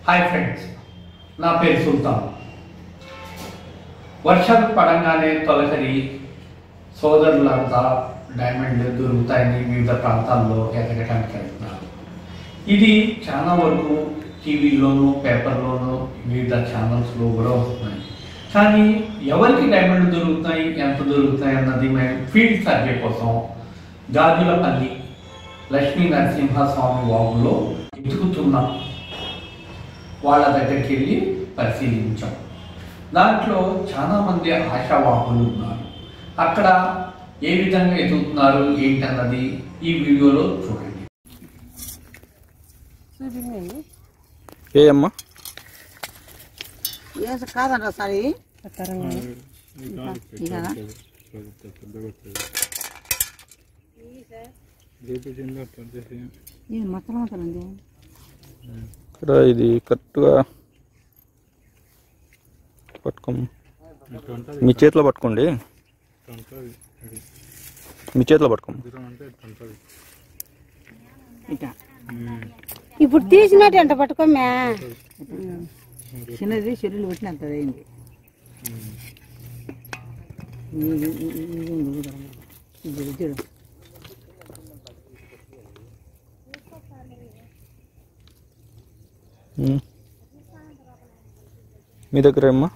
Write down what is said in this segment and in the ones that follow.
Hi friends నా పేరు సుల్తాన్ వర్షాలు పడంగానే తొలకరి సోదరులంతా డైమండ్లు దొరుకుతాయని వివిధ ప్రాంతాల్లో ఎదగటానికి వెళ్తున్నారు ఇది చాలా వరకు టీవీలోను పేపర్లోను వివిధ ఛానల్స్లో కూడా వస్తున్నాయి కానీ ఎవరికి డైమండ్లు దొరుకుతాయి ఎంత దొరుకుతాయి అన్నది మేము ఫీల్డ్ సర్వే కోసం గాజులపల్లి లక్ష్మీ నరసింహస్వామి వాగులో వెతుకుతున్నాం వాళ్ళ దగ్గరికి వెళ్ళి పరిశీలించాం దాంట్లో చాలామంది ఆశావాహులు ఉన్నారు అక్కడ ఏ విధంగా ఎదుగుతున్నారు ఏంటన్నది ఈ వీడియోలో చూడండి చూపించండి ఏ అమ్మా ఏ కాదంట సార్ ఇది ఇదా ఇది మొత్తం అవుతుందండి ఇక్కడ ఇది కరెక్ట్గా పట్టుకో మీ చేతిలో పట్టుకోండి మీ చేతిలో పట్టుకోండి ఇట్లా ఇప్పుడు తీసినట్టు ఎంట పట్టుకోమ్యా చిన్నది చెరువులు పెట్టినంత అయింది ఇది- ఇది- ఇది ఉంది చూడమ్మా. ఇది ఇది చూడు ఉమ్. మీ దగ్గర అమ్మా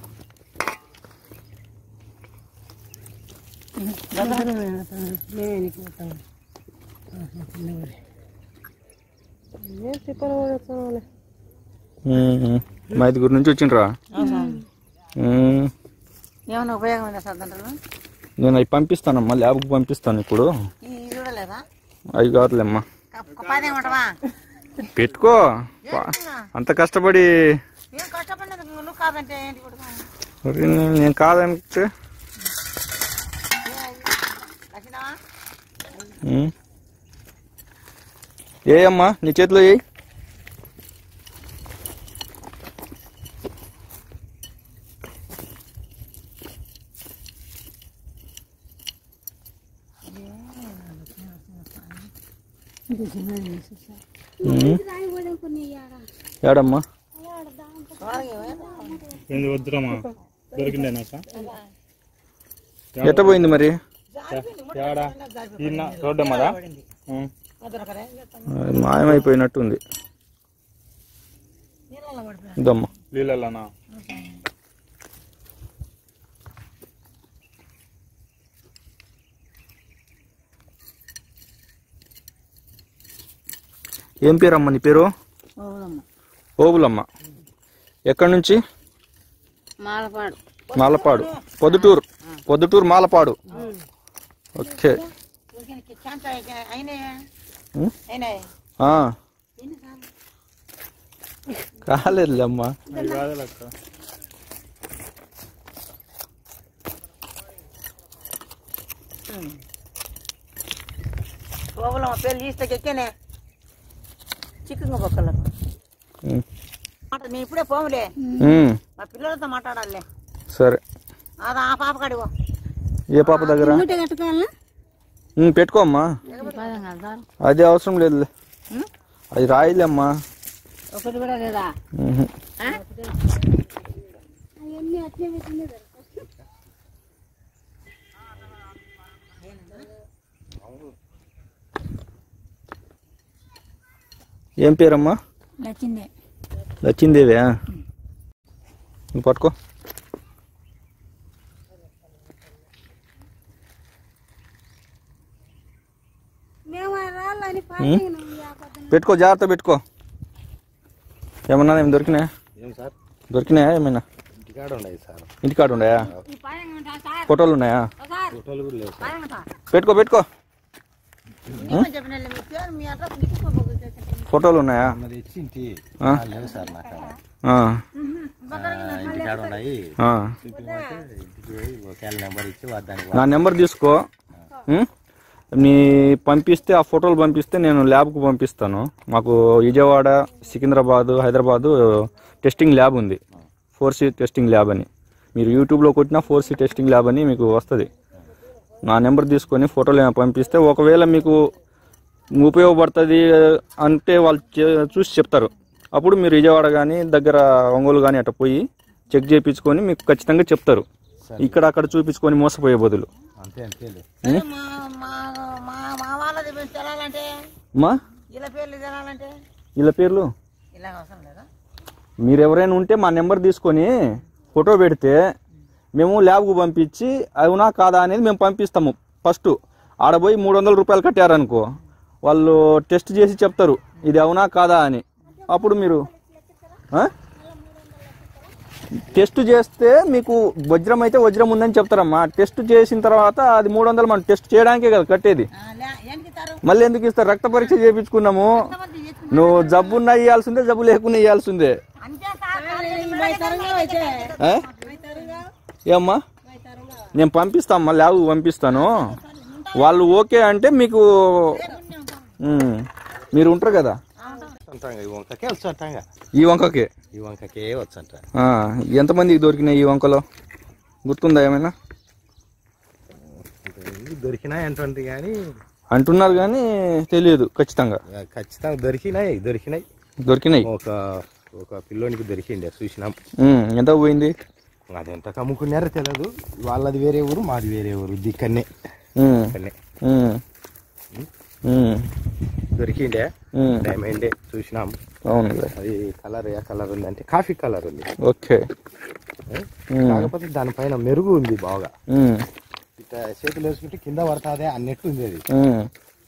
ఉమ్. మా ఐదుగురు నుంచి వచ్చిండ్రా ఉమ్. ఏమైనా ఉపయోగం ఉందా సార్ దాంట్లో నేను అవి పంపిస్తానమ్మా ల్యాబ్కి పంపిస్తాను ఇప్పుడు ఇది చూడలేదా అవి కాదులేమ్మా పదేమంటవా పెట్టుకో పా- అంత కష్టపడి ఏం కష్టపడినందుకు నువ్వు కాదంటే ఏంటి కొడుకు మరి నేను- నేను కాదంటే లక్షణమా ఉమ్. ఏ అమ్మా నీ చేతిలో ఏ ఏడమ్మా ఏంది వద్దురమ్మా దొరికిందేనా ఎట్ట పోయింది మరి ఏడా ఈయన రోడ్డు అమ్మదా అది మాయమైపోయినట్టుంది ఇదమ్మా నీళ్ళలోనా ఏం పేరమ్మా నీ పేరు అవునమ్మా ఓబులమ్మ ఎక్కడి నుంచి మాలపాడు మాలపాడు పొద్దుటూరు పొద్దుటూరు మాలపాడు ఓకే అయినా ఉం? అయినా ఆ. కాలేదులే అమ్మా అది కాదు లెక్క పోగులమ్మ పేరు ఈస్టకి ఎక్కేనే చిక్కుగా పక్కలకు ఉం. మాట నేను ఇప్పుడే పోములే ఉం. మా పిల్లలతో మాట్లాడాలి సరే అదా ఆ పాప కాడివో ఏ పాప దగ్గర మూట కట్టుకోవాలనా ఉం, పెట్టుకో అమ్మా అది అవసరం లేదులే అది రాయిలేమ్మా ఒకటి కూడా లేదా ఉహు. అవన్నీ అట్లే పెట్టినది ఏం పేరమ్మా నచ్చిందే లచ్చిందేవే నువ్వు పట్టుకో మేము రాళ్ళని ఉం? పెట్టుకో జాగ్రత్త పెట్టుకో ఏమన్నా ఏమి దొరికినాయా ఏం సార్ దొరికినాయా ఏమైనా ఇంటికాడ ఉన్నాయి సార్ ఇంటికాడ ఉన్నాయా ఫోటోలు ఉన్నాయా ఫోటోలు కూడా లేవు సార్ పెట్టుకో పెట్టుకో చెప్పిన మీ పేరు మీ అడ్రస్ దిక్కుకోబోతుంది ఫోటోలు ఉన్నాయా మరి ఇచ్చింటి ఆ? లేవు సార్ నాకు ఆ, ఇంటికాడ ఉన్నాయి ఆ. చూపించమంటే ఇంటికి పోయి ఒకవేళ నెంబర్ ఇచ్చి వా- దానికి నా నెంబర్ తీసుకో ఉం? నీ పంపిస్తే ఆ ఫోటోలు పంపిస్తే నేను ల్యాబ్కు పంపిస్తాను మాకు విజయవాడ సికింద్రాబాద్ హైదరాబాద్ టెస్టింగ్ ల్యాబ్ ఉంది ఫోర్ సి టెస్టింగ్ ల్యాబ్ అని మీరు యూట్యూబ్లో కొట్టినా ఫోర్ సి టెస్టింగ్ ల్యాబ్ అని మీకు వస్తుంది నా నెంబర్ తీసుకొని ఫోటోలు ఏమైనా పంపిస్తే ఒకవేళ మీకు ఉపయోగపడుతుంది అంటే వాళ్ళు చే- చూసి చెప్తారు అప్పుడు మీరు విజయవాడ కానీ దగ్గర ఒంగోలు కానీ అట్లా పోయి చెక్ చేయించుకొని మీకు ఖచ్చితంగా చెప్తారు ఇక్కడ అక్కడ చూపించుకొని మోసపోయే బదులు అంతే అంతేలే మా మా మా మా వాళ్ళది మేము తెలాలంటే మా ఇలా పేర్లు తెలాలంటే వీళ్ళ పేర్లు ఇలా అవసరం లేదా మీరు ఎవరైనా ఉంటే మా నెంబర్ తీసుకొని ఫోటో పెడితే మేము ల్యాబ్కు పంపించి అవునా కాదా అనేది మేము పంపిస్తాము ఫస్ట్ ఆడపోయి మూడు వందల రూపాయలు కట్టారనుకో వాళ్ళు టెస్ట్ చేసి చెప్తారు ఇది అవునా కాదా అని అప్పుడు మీరు ఆ? టెస్ట్ చేస్తే మీకు వజ్రం అయితే వజ్రం ఉందని చెప్తారమ్మా టెస్ట్ చేసిన తర్వాత అది మూడు వందలు మనం టెస్ట్ చేయడానికే కదా కట్టేది ఏంటి ఇస్తారు మళ్ళీ ఎందుకు ఇస్తారు రక్త పరీక్ష చేయించుకున్నాము నువ్వు జబ్బున్నా ఇవ్వాల్సిందే జబ్బు లేకుండా ఇవ్వాల్సిందే అంతే సార్ అయితే ఆ? ఏమ్మా నేను పంపిస్తామ్మా ల్యాబ్ పంపిస్తాను వాళ్ళు ఓకే అంటే మీకు ఉమ్, మీరు ఉంటారు కదా అంటాంగా ఈ వంకకే వచ్చంటాంగా ఈ వంకకే ఈ వంకకే వచ్చంట ఆ, ఎంతమందికి దొరికినాయి ఈ వంకలో గుర్తుందా ఏమైనా దొరికినాయి అంటుంది కానీ అంటున్నారు కానీ తెలియదు ఖచ్చితంగా ఖచ్చితంగా దొరికినాయి దొరికినాయి దొరికినాయి ఒక ఒక పిల్లోనికి దొరికిండే చూసినాం ఉమ్, ఎంత పోయింది అది ఎంత కమ్ముకున్నారో తెలియదు వాళ్ళది వేరే ఊరు మాది వేరే ఊరు దిక్కనే ఉమ్, ఇక్కడనే ఉమ్, ఉమ్, దొరికిండే ఉమ్, డైమండే చూసినాం అవునులే అది కలర్ ఏ కలర్ ఉంది అంటే కాఫీ కలర్ ఉంది ఓకే ఉమ్, కాకపోతే దానిపైన మెరుగు ఉంది బాగా ఉమ్, ఇట్లా చేతులు వేసుకుంటే కింద పడతాదే అన్నట్టు ఉంది అది ఉమ్.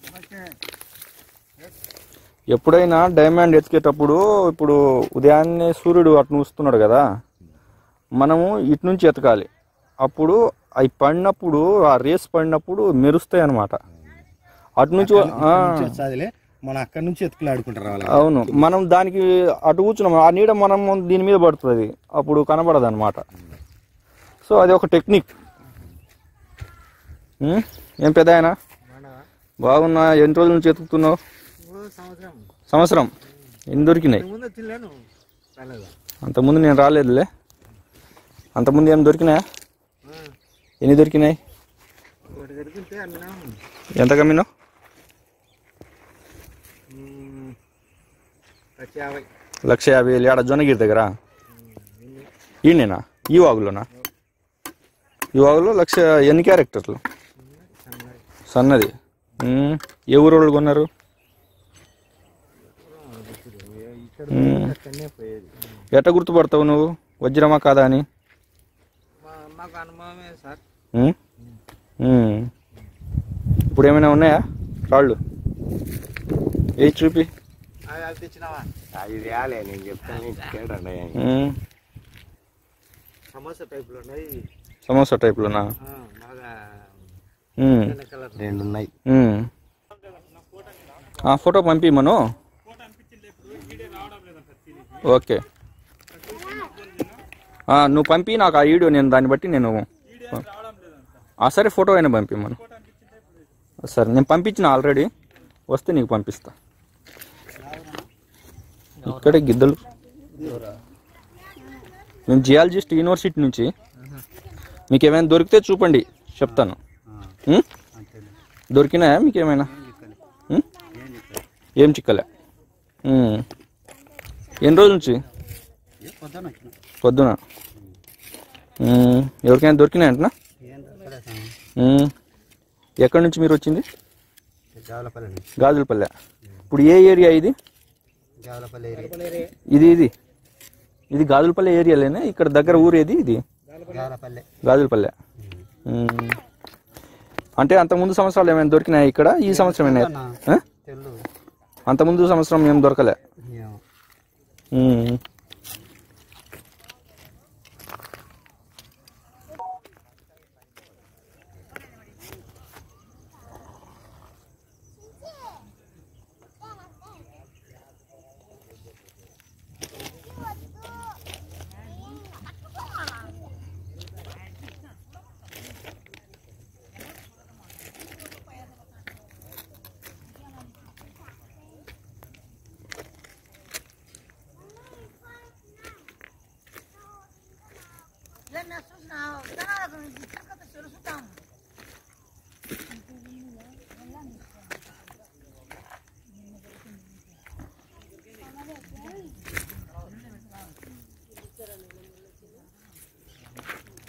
ఎప్పుడైనా డైమండ్ ఎతికేటప్పుడు ఇప్పుడు ఉదయాన్నే సూర్యుడు అటు వస్తున్నాడు కదా మనము ఇటు నుంచి ఎతకాలి అప్పుడు అవి పడినప్పుడు ఆ రేస్ పడినప్పుడు మెరుస్తాయి అనమాట అటు నుంచి ఆ, చదిలే మన అక్కడి నుంచి ఎత్తుకులు ఆడుకుంటారు వాళ్ళు అవును మనం దానికి అటు కూర్చున్నాం ఆ నీడ మనం దీని మీద పడుతుంది అప్పుడు కనబడదు అనమాట సో అది ఒక టెక్నిక్ ఉం? ఏం పెద్ద ఆయన బాగున్నా ఎన్ని రోజుల నుంచి ఎతుకుతున్నావు సంవత్సరం ఎన్ని దొరికినాయి అంతకుముందు నేను రాలేదులే అంతకుముందు ఏం దొరికినాయా ఎన్ని దొరికినాయి ఎంత కమ్మినావు లక్ష యాభై వేలు ఆడ జొన్నగిరి దగ్గర ఈయనేనా ఈ వాగులోనా ఈ వాగులో లక్ష ఎన్ని క్యారెక్టర్లు సన్నది ఉమ్, ఏ ఊరు వాళ్ళు కొన్నారు ఉమ్. ఎట్ట గుర్తుపడతావు నువ్వు వజ్రమా కాదా అని మాకు అనుభవమే సార్ ఉమ్? ఉమ్. ఇప్పుడు ఏమైనా ఉన్నాయా రాళ్ళు ఏ చూపి అవి తెచ్చినావా అది తేలే నేను చెప్తాను కేడండి ఉమ్. సమోసా టైప్లో ఉన్నాయి సమోసా టైప్లోనా ఆ, బాగా ఉమ్. కలర్ రెండు ఉన్నాయి ఉమ్. ఆ, ఫోటో పంపి మను ఓకే ఆ, నువ్వు పంపి నాకు ఆ వీడియో నేను దాన్ని బట్టి నేను ఆ, సరే ఫోటో అయినా పంపి మనం సరే నేను పంపించిన ఆల్రెడీ వస్తే నీకు పంపిస్తా ఇక్కడే గిద్దలు నేను జియాలజిస్ట్ యూనివర్సిటీ నుంచి మీకు ఏమైనా దొరికితే చూపండి చెప్తాను ఉం? దొరికినాయా మీకు ఏమైనా ఉం? ఏం చిక్కలే ఉం. ఎన్ని రోజుల నుంచి పొద్దున ఉం. ఎవరికైనా దొరికినాయంటనా ఉం. ఎక్కడి నుంచి మీరు వచ్చింది జావలపల్లి గాజులపల్లె ఇప్పుడు ఏ ఏరియా ఇది జావలపల్లి ఇది ఇది ఇది గాజులపల్లె ఏరియాలేనే ఇక్కడ దగ్గర ఊరేది ఇది జావలపల్లి గాజులపల్లె ఉం. అంటే అంత ముందు సంవత్సరాలు ఏమైనా దొరికినాయి ఇక్కడ ఈ సంవత్సరం ఏమైనా ఆ? తెల్లు అంత ముందు సంవత్సరం ఏం దొరకలే ఉం.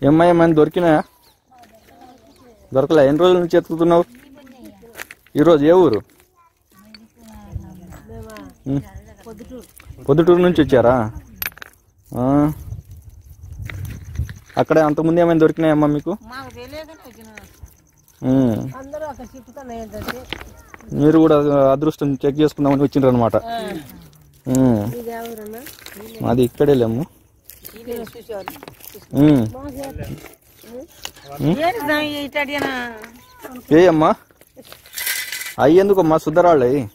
ఏమ్మా ఏమైనా దొరికినాయా దొరకలే ఎన్ని రోజుల నుంచి ఎత్తుకుతున్నావు ఈరోజు ఏ ఊరు ఉం. పొద్దుటూరు నుంచి వచ్చారా ఆ. అక్కడే అంతకుముందు ఏమైనా దొరికినాయమ్మా మీకు మాకు తెలియకనే వచ్చిన ఉం. అందరూ ఒక చిట్టుకన్న ఏంటంటే మీరు కూడా అదృష్టం చెక్ చేసుకుందామని వచ్చిండ్రు అనమాట ఇది ఎవరన్నా మాది ఇక్కడే లేము చూసేవాళ్ళు ఉం. ఏంటి స్వామి ఇట్టడినా ఏ అమ్మా అవి ఎందుకమ్మా సుద్దరాళ్ళు అవి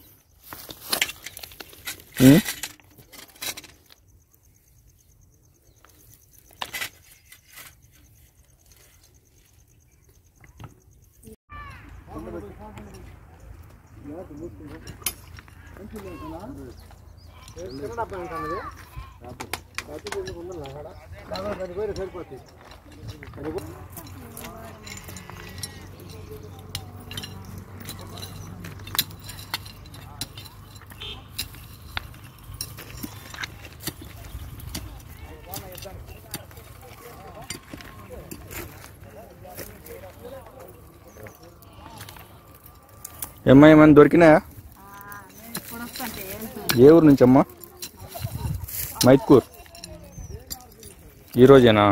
ఉం? ఏమ్మా ఏమైనా దొరికినాయా ఏ ఊరు నుంచి అమ్మా మైత్కూర్ ఈరోజేనా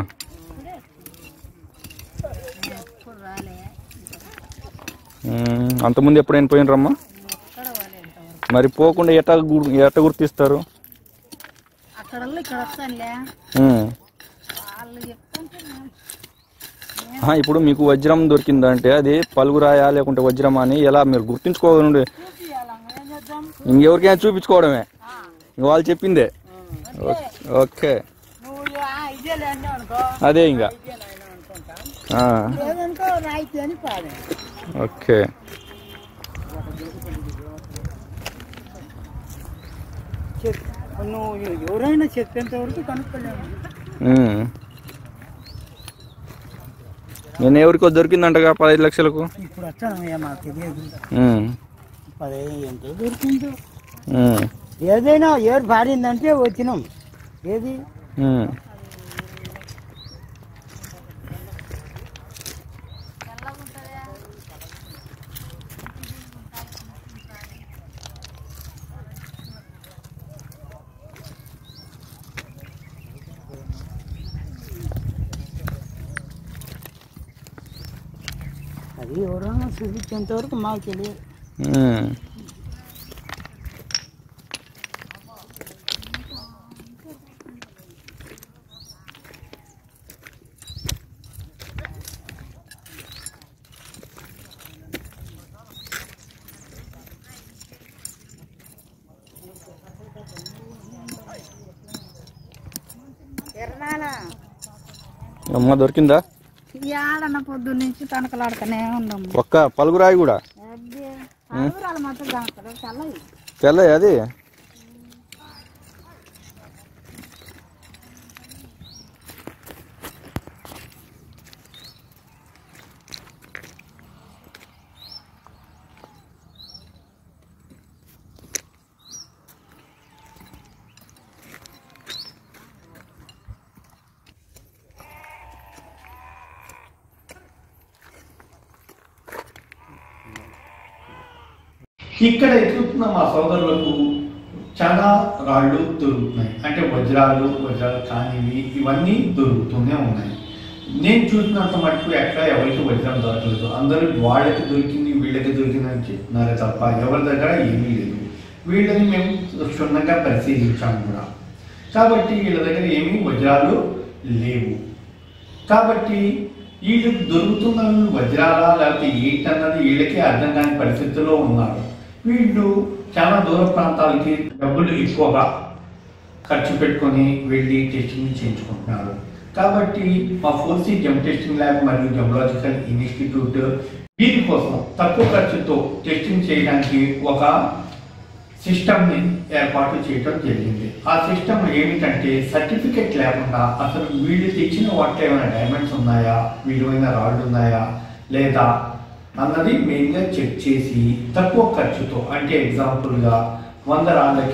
ఉమ్, అంతకుముందు ఎప్పుడైనా పోయినరమ్మా మరి పోకుండా ఎట్ట గు- ఎట్ట గుర్తిస్తారు అక్కడ ఇక్కడ వస్తానులే ఉమ్. వాళ్ళు చెప్తుంటే నేను- ఆ, ఇప్పుడు మీకు వజ్రం దొరికిందంటే అది పలుగురాయా లేకుంటే వజ్రమా అని ఎలా మీరు గుర్తించుకోవాలండి ఇంకెవరికైనా చూపించుకోవడమే ఇంక వాళ్ళు చెప్పిందే ఓ- ఓకే నువ్వు ఆ ఇదేలే అన్నావు అనుకో అదే ఇంకా ఆ, లేదనుకో రాయితీ అని పాడు ఓకే నువ్వు ఎవరైనా చెప్పేంత వరకు కనుక్కోలేము ఉమ్. నేను ఎవరికో దొరికిందంటగా పదహైదు లక్షలకు ఇప్పుడు వచ్చాను మాకు తెలియదు ఉమ్, పదే ఎంత దొరికిందో ఉమ్, ఏదైనా ఏరు పారిందంటే వచ్చినాం ఏది ఉమ్. అది ఎవరైనా చూపించేంత వరకు మాకు తెలియదు ఉమ్. అమ్మ దొరికిందా ఏడన్న పొద్దు నుంచి తనకలాడుతూనే ఉన్నాం ఒక్క పలుగురాయి కూడా అడుగురాలు మాత్రం దాంట్లో చల్లవి తెల్ల అది ఇక్కడ ఎదుగుతున్న మా సోదరులకు చాలా రాళ్ళు దొరుకుతున్నాయి అంటే వజ్రాలు వజ్రాలు కానివి ఇవన్నీ దొరుకుతూనే ఉన్నాయి నేను చూసినంత మటుకు ఎక్కడ ఎవరికి వజ్రం దొరకలేదు అందరూ వాళ్ళకి దొరికింది వీళ్ళకి దొరికింది అని చెప్తున్నారే తప్ప ఎవరి దగ్గర ఏమీ లేదు వీళ్ళని మేము క్షుణ్ణంగా పరిశీలించాము కూడా కాబట్టి వీళ్ళ దగ్గర ఏమీ వజ్రాలు లేవు కాబట్టి వీళ్ళకి దొరుకుతున్న వజ్రాలా లేకపోతే ఏంటన్నది వీళ్ళకి అర్థం కాని పరిస్థితుల్లో ఉన్నారు వీళ్ళు చాలా దూర ప్రాంతాలకి డబ్బులు ఎక్కువగా ఖర్చు పెట్టుకొని వెళ్ళి టెస్టింగ్ చేయించుకుంటున్నారు కాబట్టి మా ఫోర్సీ జమ్ టెస్టింగ్ ల్యాబ్ మరియు జమలాజికల్ ఇన్స్టిట్యూట్ దీనికోసం తక్కువ ఖర్చుతో టెస్టింగ్ చేయడానికి ఒక సిస్టమ్ని ఏర్పాటు చేయడం జరిగింది ఆ సిస్టమ్ ఏమిటంటే సర్టిఫికెట్ లేకుండా అసలు వీళ్ళు తెచ్చిన వాటిలో ఏమైనా డైమండ్స్ ఉన్నాయా విలువైన రాళ్ళు ఉన్నాయా లేదా అన్నది మెయిన్గా చెక్ చేసి తక్కువ ఖర్చుతో అంటే ఎగ్జాంపుల్గా వంద రాళ్ళకి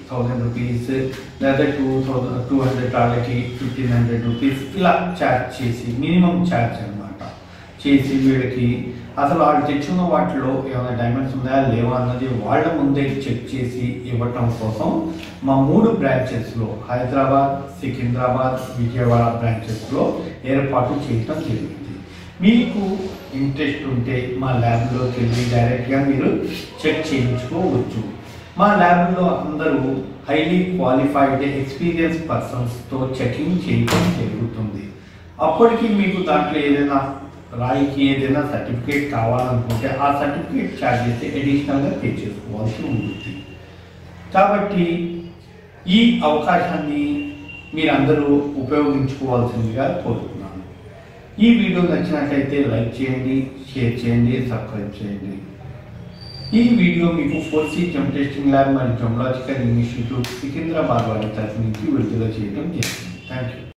థౌజండ్ రూపీస్ లేదా టూ థౌజండ్ టూ హండ్రెడ్ వాళ్ళకి ఫిఫ్టీన్ హండ్రెడ్ రూపీస్ ఇలా ఛార్జ్ చేసి మినిమం ఛార్జ్ అనమాట చేసి వీళ్ళకి అసలు వాళ్ళు తెచ్చుకున్న వాటిలో ఏమైనా డైమండ్స్ ఉన్నాయా లేవా అన్నది వాళ్ళ ముందే చెక్ చేసి ఇవ్వటం కోసం మా మూడు బ్రాంచెస్లో హైదరాబాద్ సికింద్రాబాద్ విజయవాడ బ్రాంచెస్లో ఏర్పాటు చేయటం జరిగింది మీకు ఇంట్రెస్ట్ ఉంటే మా ల్యాబ్లోకి వెళ్ళి డైరెక్ట్గా మీరు చెక్ చేయించుకోవచ్చు మా ల్యాబ్లో అందరూ హైలీ క్వాలిఫైడ్ ఎక్స్పీరియన్స్ పర్సన్స్తో చెకింగ్ చేయడం జరుగుతుంది అప్పటికి మీకు దాంట్లో ఏదైనా రాయికి ఏదైనా సర్టిఫికేట్ కావాలనుకుంటే ఆ సర్టిఫికేట్ ఛార్జెస్ అడిషనల్గా పే చేసుకోవాల్సి ఉంటుంది కాబట్టి ఈ అవకాశాన్ని మీరందరూ ఉపయోగించుకోవాల్సిందిగా కోరుతున్నాను ఈ వీడియో నచ్చినట్లయితే లైక్ చేయండి షేర్ చేయండి సబ్స్క్రైబ్ చేయండి ఈ వీడియో మీకు four C gem testing lab మరియు జమ్లాజికల్ ఇన్స్టిట్యూట్ సికింద్రాబాద్ వారి తరఫు నుంచి విడుదల చేయడం జరిగింది థ్యాంక్ యూ